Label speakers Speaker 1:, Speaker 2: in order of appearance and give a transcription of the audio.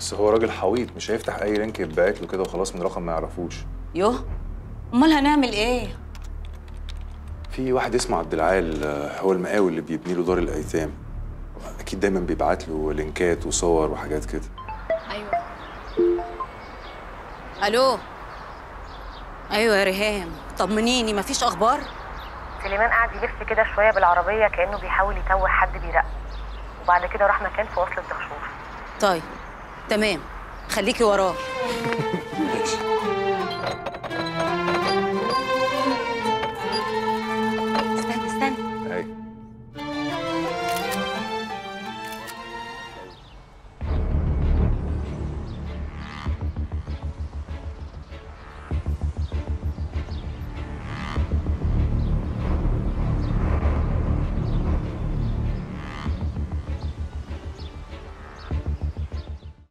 Speaker 1: بس هو راجل حويط مش هيفتح اي لينك يتبعت له كده وخلاص من رقم ما يعرفوش
Speaker 2: يوه امال هنعمل ايه
Speaker 1: في واحد اسمه عبد العال آه، هو المقاول اللي بيبني له دار الايتام اكيد دايما بيبعت له لينكات وصور وحاجات كده
Speaker 2: ايوه الو ايوه يا ريهام طمنيني مفيش اخبار
Speaker 3: سليمان قعد يلف كده شويه بالعربيه كانه بيحاول يتوه حد بيرق وبعد كده راح مكان في وصل الدهشور
Speaker 2: طيب تمام خليكي وراه